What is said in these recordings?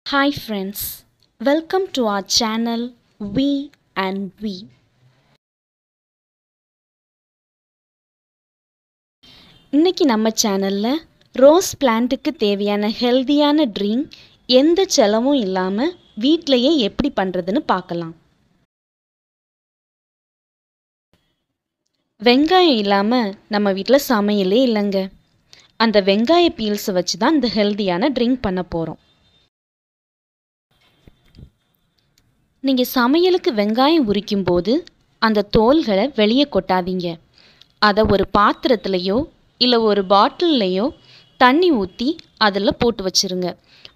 Hi friends, welcome to our channel We and We. இன்னைக்கு நம்ம சேனலில் ரோஸ் பிளான்ட்டுக்கு தேவையான ஹெல்தியான ட்ரிங்க் எந்த செலவும் இல்லாமல் வீட்டிலையே எப்படி பண்ணுறதுன்னு பார்க்கலாம் வெங்காயம் இல்லாமல் நம்ம வீட்டில் சமையலே இல்லைங்க அந்த வெங்காய பீல்ஸை வச்சு தான் இந்த ஹெல்தியான ட்ரிங்க் பண்ண போகிறோம் நீங்கள் சமையலுக்கு வெங்காயம் உரிக்கும் போது அந்த தோல்களை வெளியே கொட்டாதீங்க அதை ஒரு பாத்திரத்துலையோ இல்லை ஒரு பாட்டில்லையோ தண்ணி ஊற்றி அதில் போட்டு வச்சிருங்க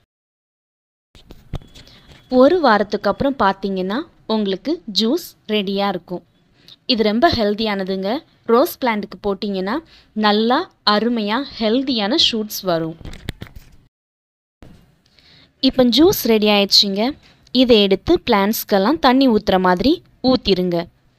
ஒரு வாரத்துக்கு அப்புறம் பார்த்தீங்கன்னா உங்களுக்கு ஜூஸ் ரெடியாக இருக்கும் இது ரொம்ப ஹெல்தியானதுங்க ரோஸ் பிளான்ட்டுக்கு போட்டிங்கன்னா நல்லா அருமையாக ஹெல்தியான ஷூட்ஸ் வரும் இப்போ ஜூஸ் ரெடி ஆயிடுச்சுங்க இதை எடுத்து பிளான்ட்ஸ்க்கெல்லாம் தண்ணி ஊற்றுற மாதிரி ஊற்றிருங்க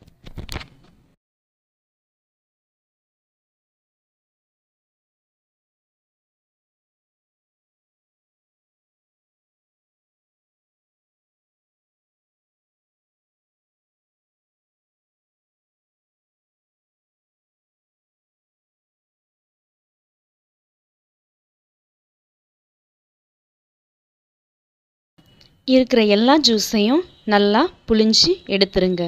இருக்கிற எல்லா ஜூஸையும் நல்லா புழிஞ்சு எடுத்துருங்க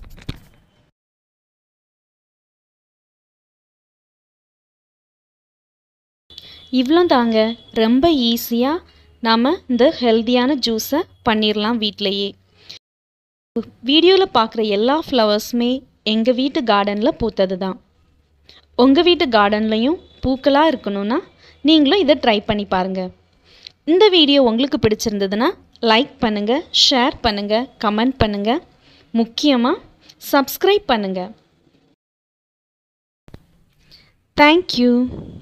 இவ்வளோ தாங்க ரொம்ப ஈஸியாக நாம் இந்த ஹெல்தியான ஜூஸை பண்ணிடலாம் வீட்டிலையே வீடியோவில் பார்க்குற எல்லா ஃப்ளவர்ஸுமே எங்கள் வீட்டு கார்டனில் பூத்தது தான் உங்கள் வீட்டு கார்டன்லையும் பூக்களாக இருக்கணும்னா நீங்களும் இதை ட்ரை பண்ணி பாருங்கள் இந்த வீடியோ உங்களுக்கு பிடிச்சிருந்ததுன்னா லைக் பண்ணுங்கள் ஷேர் பண்ணுங்கள் கமெண்ட் பண்ணுங்கள் முக்கியமாக சப்ஸ்கிரைப் பண்ணுங்கள் தேங்க்யூ